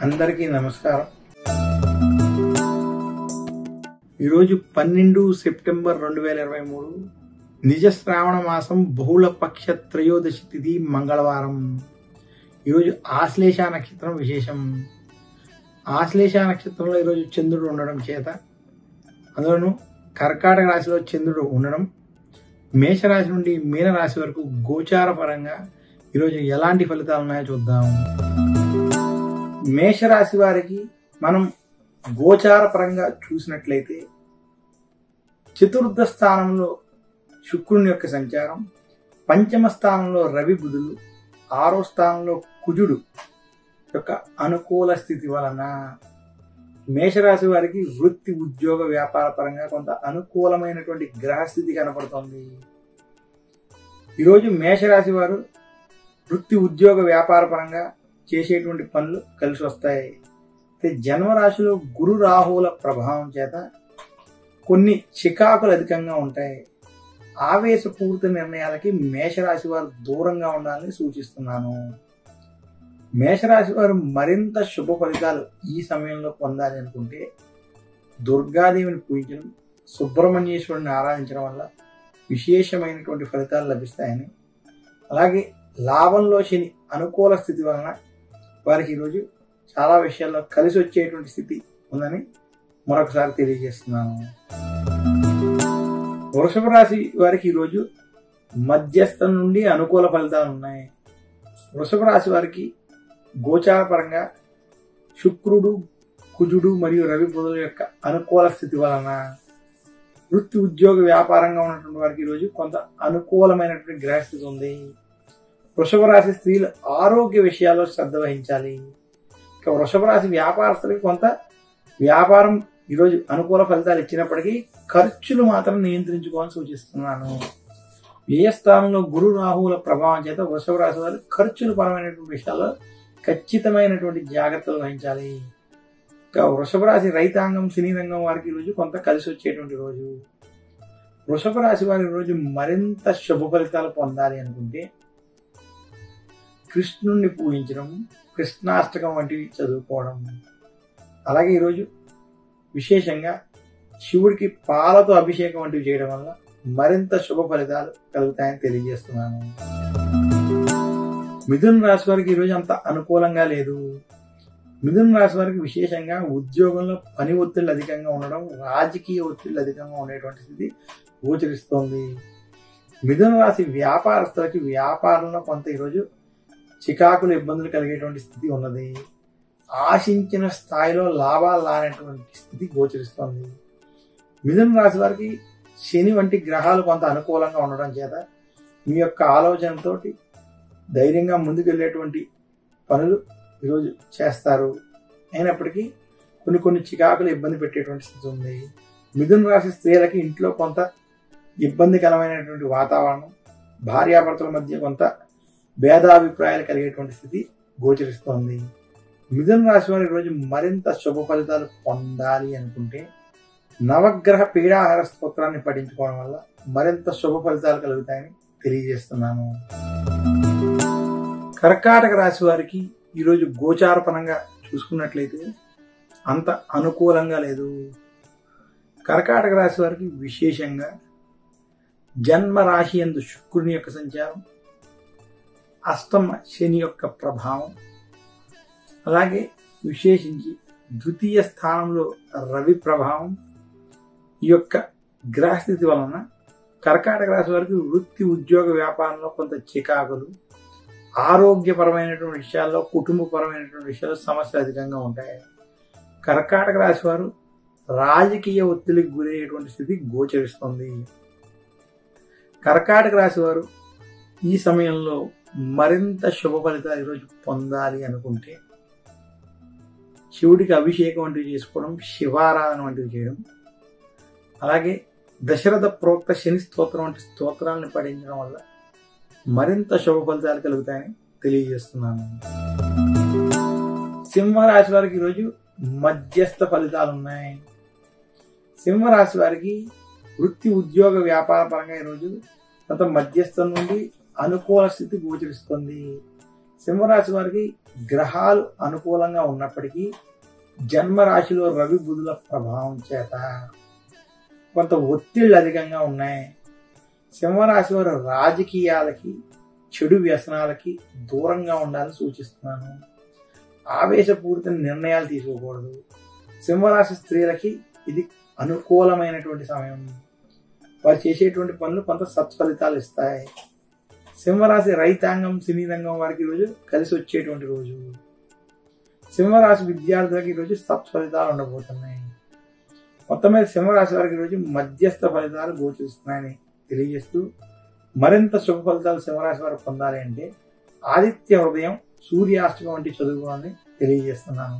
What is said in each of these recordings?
అందరికీ నమస్కారం ఈరోజు పన్నెండు సెప్టెంబర్ రెండు వేల ఇరవై మూడు నిజ శ్రావణ మాసం బహుళ పక్ష త్రయోదశి తిథి మంగళవారం ఈరోజు ఆశ్లేష నక్షత్రం విశేషం ఆశ్లేష నక్షత్రంలో ఈరోజు చంద్రుడు ఉండడం చేత అందులోనూ కర్కాటక రాశిలో చంద్రుడు ఉండడం మేషరాశి నుండి మీనరాశి వరకు గోచార పరంగా ఈరోజు ఎలాంటి ఫలితాలు ఉన్నాయో చూద్దాం మేషరాశి వారికి మనం గోచార పరంగా చూసినట్లయితే చతుర్థ స్థానంలో శుక్రుని యొక్క సంచారం పంచమ స్థానంలో రవి బుధులు ఆరో స్థానంలో కుజుడు యొక్క అనుకూల స్థితి వలన మేషరాశి వారికి వృత్తి ఉద్యోగ వ్యాపార పరంగా కొంత అనుకూలమైనటువంటి గ్రహస్థితి కనపడుతోంది ఈరోజు మేషరాశి వారు వృత్తి ఉద్యోగ వ్యాపార పరంగా చేసేటువంటి పనులు కలిసి వస్తాయి అయితే జన్మరాశిలో గురు రాహువుల ప్రభావం చేత కొన్ని చికాకులు అధికంగా ఉంటాయి ఆవేశపూరిత నిర్ణయాలకి మేషరాశి వారు దూరంగా ఉండాలని సూచిస్తున్నాను మేషరాశి వారు మరింత శుభ ఫలితాలు ఈ సమయంలో పొందాలి అనుకుంటే దుర్గాదేవిని పూజించడం సుబ్రహ్మణ్యేశ్వరుని ఆరాధించడం వల్ల విశేషమైనటువంటి ఫలితాలు లభిస్తాయని అలాగే లాభంలో శని అనుకూల స్థితి వలన వారికి ఈరోజు చాలా విషయాల్లో కలిసి వచ్చేటువంటి స్థితి ఉందని మరొకసారి తెలియజేస్తున్నాను వృషభ రాశి వారికి ఈరోజు మధ్యస్థం నుండి అనుకూల ఫలితాలు ఉన్నాయి వృషభ రాశి వారికి గోచార పరంగా శుక్రుడు కుజుడు మరియు రవి బుధుల యొక్క అనుకూల స్థితి వలన వృత్తి ఉద్యోగ వ్యాపారంగా ఉన్నటువంటి వారికి ఈరోజు కొంత అనుకూలమైనటువంటి గ్రహస్థితి ఉంది వృషభ రాశి స్త్రీలు ఆరోగ్య విషయాల్లో శ్రద్ధ వహించాలి ఇక వృషభ రాశి వ్యాపారస్తులకి కొంత వ్యాపారం ఈరోజు అనుకూల ఫలితాలు ఇచ్చినప్పటికీ ఖర్చులు మాత్రం నియంత్రించుకోవాలని సూచిస్తున్నాను వ్యయస్థానంలో గురు రాహువుల ప్రభావం చేత వృషభ రాశి వారు ఖర్చుల పరమైనటువంటి విషయాల్లో ఖచ్చితమైనటువంటి జాగ్రత్తలు వహించాలి ఇక వృషభ రాశి రైతాంగం సినీ రంగం వారికి ఈరోజు కొంత కలిసి వచ్చేటువంటి రోజు వృషభ రాశి వారి రోజు మరింత శుభ ఫలితాలు పొందాలి అనుకుంటే కృష్ణుణ్ణి పూజించడం కృష్ణాష్టకం వంటివి చదువుకోవడం అలాగే ఈరోజు విశేషంగా శివుడికి పాలతో అభిషేకం వంటివి చేయడం వల్ల మరింత శుభ ఫలితాలు కలుగుతాయని తెలియజేస్తున్నాను మిథున్ రాశి వారికి ఈరోజు అంత అనుకూలంగా లేదు మిథున్ రాశి వారికి విశేషంగా ఉద్యోగంలో పని ఒత్తిళ్ళు అధికంగా ఉండడం రాజకీయ ఒత్తిళ్ళు అధికంగా ఉండేటువంటి స్థితి గోచరిస్తోంది మిథున రాశి వ్యాపారస్తులకి వ్యాపారంలో కొంత ఈరోజు చికాకులు ఇబ్బందులు కలిగేటువంటి స్థితి ఉన్నది ఆశించిన స్థాయిలో లాభాలు రానటువంటి స్థితి గోచరిస్తోంది మిథున రాశి వారికి శని వంటి గ్రహాలు కొంత అనుకూలంగా ఉండడం చేత మీ యొక్క ఆలోచనతో ధైర్యంగా ముందుకెళ్ళేటువంటి పనులు ఈరోజు చేస్తారు అయినప్పటికీ కొన్ని కొన్ని చికాకులు ఇబ్బంది పెట్టేటువంటి స్థితి ఉంది మిథున రాశి స్త్రీలకి ఇంట్లో కొంత ఇబ్బందికరమైనటువంటి వాతావరణం భార్యాభర్తల మధ్య కొంత భేదాభిప్రాయాలు కలిగేటువంటి స్థితి గోచరిస్తోంది మిథున రాశి వారి రోజు మరింత శుభ ఫలితాలు పొందాలి అనుకుంటే నవగ్రహ పీడాహార స్తోత్రాన్ని పఠించుకోవడం వల్ల మరింత శుభ ఫలితాలు కలుగుతాయని తెలియజేస్తున్నాను కర్కాటక రాశి వారికి ఈరోజు గోచారపరంగా చూసుకున్నట్లయితే అంత అనుకూలంగా లేదు కర్కాటక రాశి వారికి విశేషంగా జన్మ రాశి ఎందు శుక్రుని యొక్క సంచారం అష్టమ శని యొక్క ప్రభావం అలాగే విశేషించి ద్వితీయ స్థానంలో రవి ప్రభావం ఈ యొక్క గ్రహస్థితి వలన కర్కాటక రాశి వారికి వృత్తి ఉద్యోగ వ్యాపారంలో కొంత చికాకులు ఆరోగ్యపరమైనటువంటి విషయాల్లో కుటుంబపరమైనటువంటి విషయాల్లో సమస్యలు అధికంగా ఉంటాయి కర్కాటక రాశి వారు రాజకీయ ఒత్తిడికి గురయ్యేటువంటి స్థితి గోచరిస్తుంది కర్కాటక రాశి వారు ఈ సమయంలో మరింత శుభ ఫలితాలు ఈరోజు పొందాలి అనుకుంటే శివుడికి అభిషేకం వంటివి చేసుకోవడం శివారాధన వంటివి చేయడం అలాగే దశరథ ప్రోక్త శని స్తోత్రం వంటి స్తోత్రాలను పఠించడం వల్ల మరింత శుభ ఫలితాలు కలుగుతాయని తెలియజేస్తున్నాను సింహరాశి వారికి ఈరోజు మధ్యస్థ ఫలితాలు ఉన్నాయి సింహరాశి వారికి వృత్తి ఉద్యోగ వ్యాపార పరంగా ఈరోజు కొంత మధ్యస్థం నుండి అనుకూల స్థితి గోచరిస్తుంది సింహరాశి వారికి గ్రహాలు అనుకూలంగా ఉన్నప్పటికీ జన్మరాశిలో రవి బుధుల ప్రభావం చేత కొంత ఒత్తిళ్ళు అధికంగా ఉన్నాయి సింహరాశి వారు రాజకీయాలకి చెడు వ్యసనాలకి దూరంగా ఉండాలని సూచిస్తున్నాను ఆవేశపూరిత నిర్ణయాలు తీసుకోకూడదు సింహరాశి స్త్రీలకి ఇది అనుకూలమైనటువంటి సమయం వారు చేసేటువంటి పనులు కొంత సత్ఫలితాలు ఇస్తాయి సింహరాశి రైతాంగం సినీ రంగం వారికి ఈరోజు కలిసి వచ్చేటువంటి రోజు సింహరాశి విద్యార్థులకు ఈరోజు సత్ఫలితాలు ఉండబోతున్నాయి మొత్తం మీద సింహరాశి వారికి ఈరోజు మధ్యస్థ ఫలితాలు గోచరిస్తున్నాయని తెలియజేస్తూ మరింత శుభ ఫలితాలు సింహరాశి వారు పొందాలి అంటే ఆదిత్య హృదయం సూర్యాష్టకం వంటి చదువుకోవాలని తెలియజేస్తున్నాను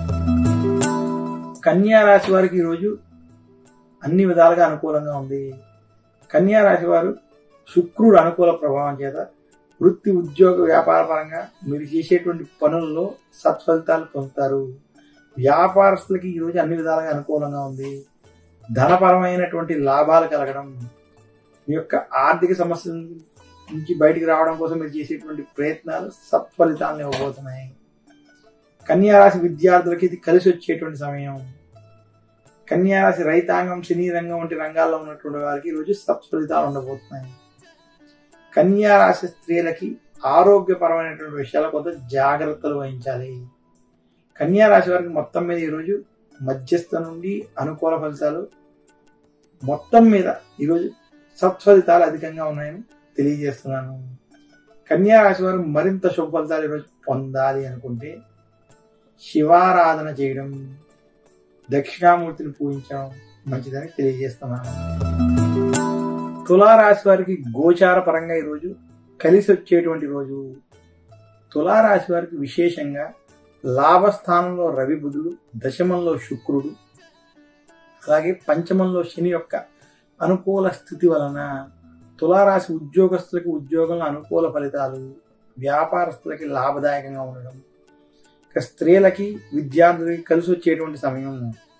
కన్యా రాశి వారికి ఈరోజు అన్ని విధాలుగా అనుకూలంగా ఉంది కన్యా రాశి వారు శుక్రుడు అనుకూల ప్రభావం చేత వృత్తి ఉద్యోగ వ్యాపార పరంగా మీరు చేసేటువంటి పనుల్లో సత్ఫలితాలు పొందుతారు వ్యాపారస్తులకి ఈరోజు అన్ని విధాలుగా అనుకూలంగా ఉంది ధనపరమైనటువంటి లాభాలు కలగడం మీ యొక్క ఆర్థిక సమస్యల నుంచి బయటికి రావడం కోసం మీరు చేసేటువంటి ప్రయత్నాలు సత్ఫలితాలను ఇవ్వబోతున్నాయి కన్యారాశి విద్యార్థులకి ఇది కలిసి వచ్చేటువంటి సమయం కన్యారాశి రైతాంగం సినీ రంగం వంటి రంగాల్లో ఉన్నటువంటి వారికి ఈరోజు సత్ఫలితాలు ఉండబోతున్నాయి కన్యారాశి స్త్రీలకి ఆరోగ్యపరమైనటువంటి విషయాల్లో కొంత జాగ్రత్తలు వహించాలి కన్యారాశి వారికి మొత్తం మీద ఈరోజు మధ్యస్థ నుండి అనుకూల ఫలితాలు మొత్తం మీద ఈరోజు సత్ఫలితాలు అధికంగా ఉన్నాయని తెలియజేస్తున్నాను కన్యారాశి వారు మరింత శుభ ఫలితాలు ఈరోజు పొందాలి అనుకుంటే శివారాధన చేయడం దక్షిణామూర్తిని పూజించడం మంచిదని తెలియజేస్తున్నాను తులారాశి వారికి గోచార పరంగా ఈరోజు కలిసి వచ్చేటువంటి రోజు తులారాశి వారికి విశేషంగా లాభస్థానంలో రవి బుధుడు దశమంలో శుక్రుడు అలాగే పంచమంలో శని యొక్క అనుకూల స్థితి వలన తులారాశి ఉద్యోగస్తులకి ఉద్యోగంలో అనుకూల ఫలితాలు వ్యాపారస్తులకి లాభదాయకంగా ఉండడం ఇక స్త్రీలకి విద్యార్థులకి కలిసి వచ్చేటువంటి సమయం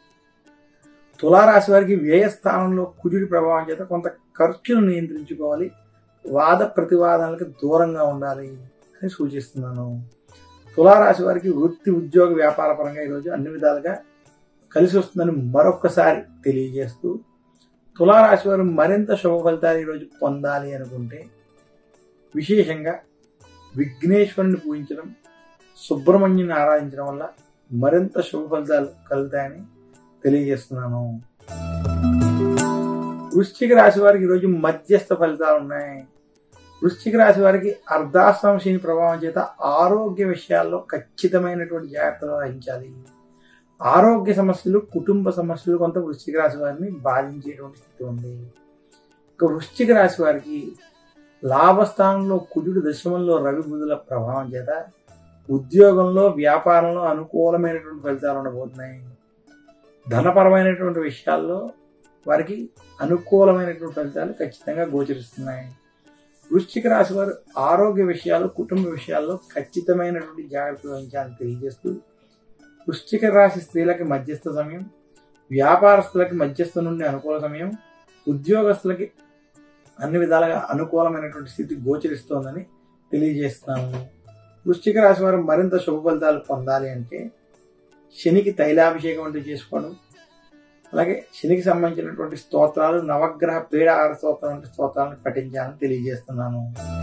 తులారాశి వారికి వ్యయ స్థానంలో కుజుడి ప్రభావం చేత కొంత ఖర్చును నియంత్రించుకోవాలి వాద ప్రతివాదనలకు దూరంగా ఉండాలి అని సూచిస్తున్నాను తులారాశి వారికి వృత్తి ఉద్యోగ వ్యాపార పరంగా ఈరోజు అన్ని విధాలుగా కలిసి వస్తుందని మరొక్కసారి తెలియజేస్తూ తులారాశి వారు మరింత శుభ ఫలితాలు ఈరోజు పొందాలి అనుకుంటే విశేషంగా విఘ్నేశ్వరుని పూజించడం సుబ్రహ్మణ్యుని ఆరాధించడం వల్ల మరింత శుభ ఫలితాలు కలుగుతాయని తెలియజేస్తున్నాను వృశ్చిక రాశి వారికి ఈరోజు మధ్యస్థ ఫలితాలు ఉన్నాయి వృశ్చిక రాశి వారికి అర్ధాశ్రమ శని ప్రభావం చేత ఆరోగ్య విషయాల్లో ఖచ్చితమైనటువంటి జాగ్రత్తలు వహించాలి ఆరోగ్య సమస్యలు కుటుంబ సమస్యలు కొంత వృశ్చిక రాశి వారిని బాధించేటువంటి స్థితి ఉంది ఇక వృశ్చిక రాశి వారికి లాభస్థానంలో కుజుడు దశమంలో రవి బుధుల ప్రభావం చేత ఉద్యోగంలో వ్యాపారంలో అనుకూలమైనటువంటి ఫలితాలు ఉండబోతున్నాయి ధనపరమైనటువంటి విషయాల్లో వారికి అనుకూలమైనటువంటి ఫలితాలు ఖచ్చితంగా గోచరిస్తున్నాయి వృశ్చిక రాశి వారు ఆరోగ్య విషయాలు కుటుంబ విషయాల్లో ఖచ్చితమైనటువంటి జాగ్రత్తలు వహించాలని తెలియజేస్తూ వృశ్చిక రాశి స్త్రీలకి మధ్యస్థ సమయం వ్యాపారస్తులకి మధ్యస్థ నుండి అనుకూల సమయం ఉద్యోగస్తులకి అన్ని విధాలుగా అనుకూలమైనటువంటి స్థితి గోచరిస్తోందని తెలియజేస్తున్నాము వృశ్చిక రాశి వారు మరింత శుభ ఫలితాలు పొందాలి అంటే శనికి తైలాభిషేకం వంటివి చేసుకోవడం అలాగే శనికి సంబంధించినటువంటి స్తోత్రాలు నవగ్రహ పీడ ఆర స్తోత్రం వంటి స్తోత్రాలను పఠించాలని తెలియజేస్తున్నాను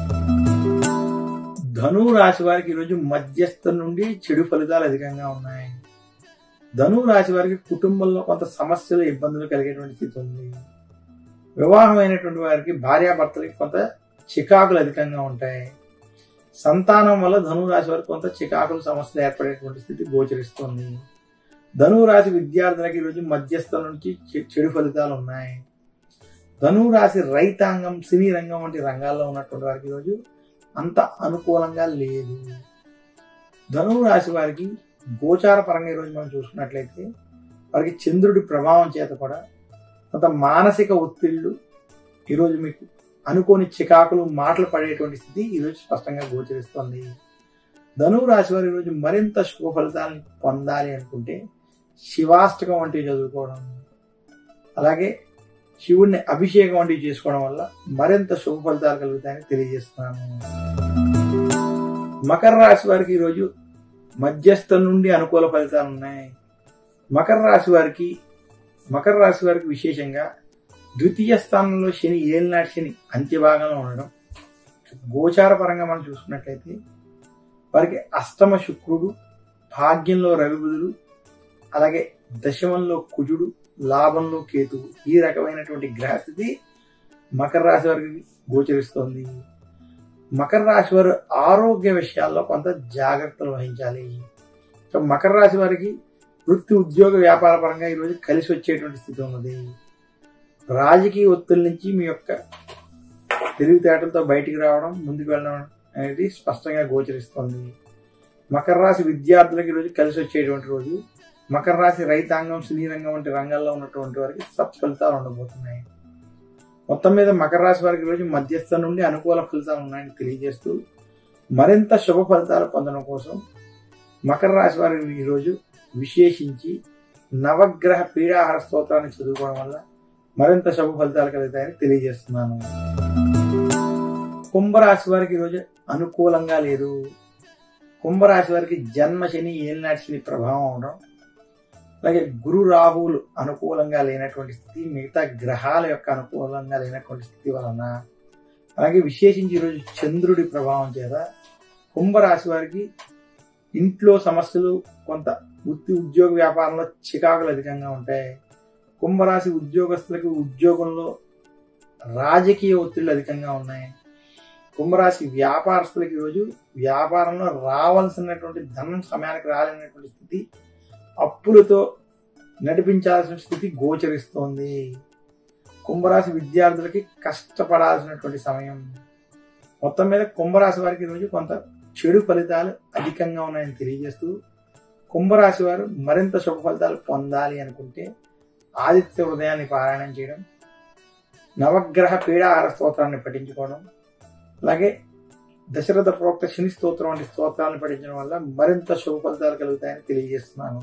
ధను రాశి వారికి ఈరోజు మధ్యస్థ నుండి చెడు ఫలితాలు అధికంగా ఉన్నాయి ధను రాశి వారికి కుటుంబంలో కొంత సమస్యలు ఇబ్బందులు కలిగేటువంటి స్థితి ఉంది వివాహమైనటువంటి వారికి భార్యాభర్తలకి కొంత చికాకులు అధికంగా ఉంటాయి సంతానం వల్ల ధనురాశి వారికి కొంత చికాకులు సమస్యలు ఏర్పడేటువంటి స్థితి గోచరిస్తుంది ధనురాశి విద్యార్థులకి ఈరోజు మధ్యస్థం నుంచి చెడు ఫలితాలు ఉన్నాయి ధనురాశి రైతాంగం సినీ రంగం వంటి రంగాల్లో ఉన్నటువంటి వారికి ఈరోజు అంత అనుకూలంగా లేదు ధనురాశి వారికి గోచార పరంగా ఈరోజు మనం చూసుకున్నట్లయితే వారికి చంద్రుడి ప్రభావం చేత కూడా కొంత మానసిక ఒత్తిళ్లు ఈరోజు మీకు అనుకోని చికాకులు మాటలు పడేటువంటి స్థితి ఈరోజు స్పష్టంగా గోచరిస్తోంది ధనువు రాశి వారు ఈరోజు మరింత శుభ ఫలితాలను పొందాలి అనుకుంటే శివాష్టకం వంటివి చదువుకోవడం అలాగే శివుడిని అభిషేకం వంటివి చేసుకోవడం వల్ల మరింత శుభ ఫలితాలు కలుగుతాయని తెలియజేస్తున్నాను మకర రాశి వారికి ఈరోజు మధ్యస్థం నుండి అనుకూల ఫలితాలు ఉన్నాయి మకర రాశి వారికి మకర రాశి వారికి విశేషంగా ద్వితీయ స్థానంలో శని ఏలినాటి శని అంత్యభాగంలో ఉండడం గోచార పరంగా మనం చూసుకున్నట్లయితే వారికి అష్టమ శుక్రుడు భాగ్యంలో రవి బుధుడు అలాగే దశమంలో కుజుడు లాభంలో కేతువు ఈ రకమైనటువంటి గ్రహస్థితి మకర రాశి వారికి గోచరిస్తోంది మకర రాశి వారు ఆరోగ్య విషయాల్లో కొంత జాగ్రత్తలు వహించాలి సో మకర రాశి వారికి వృత్తి ఉద్యోగ వ్యాపార పరంగా ఈరోజు కలిసి వచ్చేటువంటి స్థితి ఉన్నది రాజకీయ ఒత్తిడి నుంచి మీ యొక్క తెలివితేటలతో బయటికి రావడం ముందుకు వెళ్ళడం అనేది స్పష్టంగా గోచరిస్తుంది మకర రాశి విద్యార్థులకు ఈరోజు కలిసి వచ్చేటువంటి రోజు మకర రాశి రైతాంగం సినీ రంగం వంటి రంగాల్లో ఉన్నటువంటి వారికి సత్ఫలితాలు ఉండబోతున్నాయి మొత్తం మీద మకర రాశి వారికి ఈరోజు మధ్యస్థం నుండి అనుకూల ఫలితాలు ఉన్నాయని తెలియజేస్తూ మరింత శుభ ఫలితాలు పొందడం కోసం మకర రాశి వారికి ఈరోజు విశేషించి నవగ్రహ పీడాహార స్తోత్రాన్ని చదువుకోవడం వల్ల మరింత శుభ ఫలితాలు కలుగుతాయని తెలియజేస్తున్నాను కుంభరాశి వారికి ఈరోజు అనుకూలంగా లేదు కుంభరాశి వారికి జన్మ శని ఏలినాటి శని ప్రభావం అవడం అలాగే గురు రాహువులు అనుకూలంగా లేనటువంటి స్థితి మిగతా గ్రహాల యొక్క అనుకూలంగా లేనటువంటి స్థితి వలన అలాగే విశేషించి ఈరోజు చంద్రుడి ప్రభావం చేత కుంభరాశి వారికి ఇంట్లో సమస్యలు కొంత వృత్తి ఉద్యోగ వ్యాపారంలో చికాకులు అధికంగా ఉంటాయి కుంభరాశి ఉద్యోగస్తులకు ఉద్యోగంలో రాజకీయ ఒత్తిళ్లు అధికంగా ఉన్నాయి కుంభరాశి వ్యాపారస్తులకి ఈరోజు వ్యాపారంలో రావాల్సినటువంటి ధనం సమయానికి రాలేనటువంటి స్థితి అప్పులతో నడిపించాల్సిన స్థితి గోచరిస్తోంది కుంభరాశి విద్యార్థులకి కష్టపడాల్సినటువంటి సమయం మొత్తం మీద కుంభరాశి వారికి ఈరోజు కొంత చెడు ఫలితాలు అధికంగా ఉన్నాయని తెలియజేస్తూ కుంభరాశి వారు మరింత శుభ ఫలితాలు పొందాలి అనుకుంటే ఆదిత్య హృదయాన్ని పారాయణం చేయడం నవగ్రహ పీడాహార స్తోత్రాన్ని పఠించుకోవడం అలాగే దశరథ ప్రోక్త శని స్తోత్రం వంటి స్తోత్రాలను పఠించడం వల్ల మరింత శుభ ఫలితాలు కలుగుతాయని తెలియజేస్తున్నాను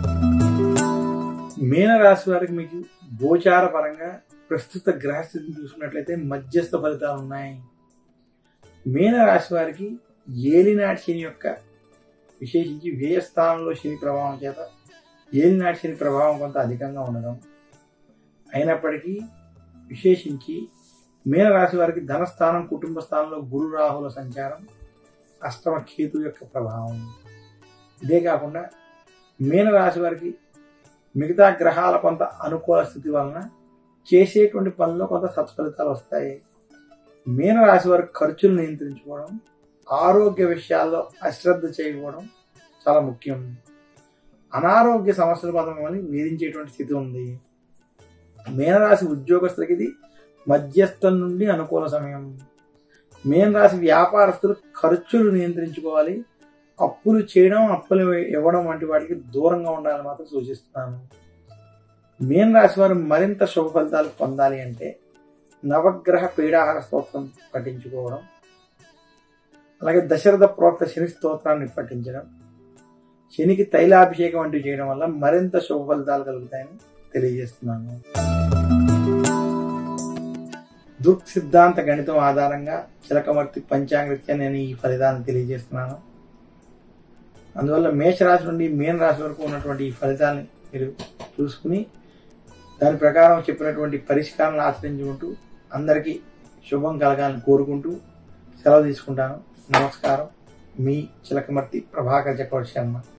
మీన రాశి వారికి మీకు గోచార పరంగా ప్రస్తుత గ్రహస్థితిని చూసుకున్నట్లయితే మధ్యస్థ ఫలితాలు ఉన్నాయి మీన రాశి వారికి ఏలినాటి శని యొక్క విశేషించి వ్యయస్థానంలో శని ప్రభావం చేత ఏలినాటి శని ప్రభావం కొంత అధికంగా ఉండడం అయినప్పటికీ విశేషించి మీనరాశి వారికి ధనస్థానం కుటుంబ స్థానంలో గురు రాహుల సంచారం అష్టమ కేతు యొక్క ప్రభావం ఇదే కాకుండా మీనరాశి వారికి మిగతా గ్రహాల కొంత అనుకూల స్థితి వలన చేసేటువంటి పనుల్లో కొంత సత్ఫలితాలు వస్తాయి మీనరాశి వారి ఖర్చులు నియంత్రించుకోవడం ఆరోగ్య విషయాల్లో అశ్రద్ధ చేయకపోవడం చాలా ముఖ్యం అనారోగ్య సమస్యల పదం వల్ల వేధించేటువంటి స్థితి ఉంది మీనరాశి ఉద్యోగస్తులకి ఇది మధ్యస్థం నుండి అనుకూల సమయం మేన్ రాశి వ్యాపారస్తులు ఖర్చులు నియంత్రించుకోవాలి అప్పులు చేయడం అప్పులు ఇవ్వడం వంటి వాటికి దూరంగా ఉండాలని మాత్రం సూచిస్తున్నాను మేన్ రాశి వారు మరింత శుభ ఫలితాలు పొందాలి అంటే నవగ్రహ పీడాహార స్తోత్రం పఠించుకోవడం అలాగే దశరథ ప్రోక్త శని స్తోత్రాన్ని పఠించడం శనికి తైలాభిషేకం వంటివి చేయడం వల్ల మరింత శుభ ఫలితాలు కలుగుతాయని తెలియజేస్తున్నాను దృక్ సిద్ధాంత గణితం ఆధారంగా చిలకమర్తి పంచాంగరీత్యా నేను ఈ ఫలితాలను తెలియజేస్తున్నాను అందువల్ల మేషరాశి నుండి మీన రాశి వరకు ఉన్నటువంటి ఈ ఫలితాన్ని మీరు చూసుకుని దాని ప్రకారం చెప్పినటువంటి పరిష్కారాలను ఆచరించుకుంటూ అందరికీ శుభం కలగాలని కోరుకుంటూ సెలవు తీసుకుంటాను నమస్కారం మీ చిలకమర్తి ప్రభాకర్ చక్రవర్తి శర్మ